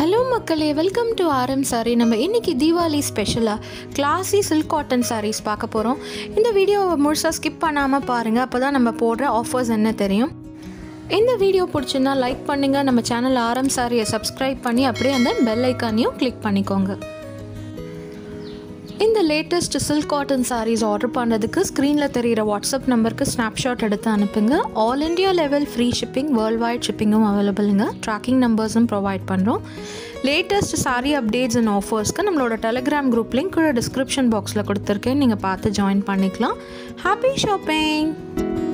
hello மக்களே welcome to RM sorry நம்ம இன்னைக்கு தீபாவளி ஸ்பெஷலாக கிளாஸி சில்க் காட்டன் sarees பார்க்க போகிறோம் இந்த வீடியோவை முழுசாக ஸ்கிப் பண்ணாமல் பாருங்கள் அப்போ தான் நம்ம போடுற ஆஃபர்ஸ் என்ன தெரியும் இந்த வீடியோ பிடிச்சிருந்தா லைக் பண்ணுங்கள் நம்ம சேனல் ஆர்எம் சாரியை சப்ஸ்கிரைப் பண்ணி அப்படியே அந்த பெல் ஐக்கானையும் கிளிக் பண்ணிக்கோங்க இந்த latest silk cotton sarees order பண்ணுறதுக்கு ஸ்க்ரீனில் தெரிகிற வாட்ஸ்அப் நம்பருக்கு ஸ்னாப்ஷாட் எடுத்து அனுப்புங்க all India level free shipping world wide ஷிப்பிங்கும் அவைலபிளுங்க ட்ராக்கிங் நம்பர்ஸும் ப்ரொவைட் பண்ணுறோம் லேட்டஸ்ட் saree அப்டேட்ஸ் அண்ட் ஆஃபர்ஸ்க்கு நம்மளோட டெலிகிராம் குரூப் லிங்க் கீழே டிஸ்கிரிப்ஷன் பாக்ஸில் கொடுத்துருக்கேன் நீங்கள் பார்த்து ஜாயின் பண்ணிக்கலாம் ஹாப்பி ஷாப்பிங்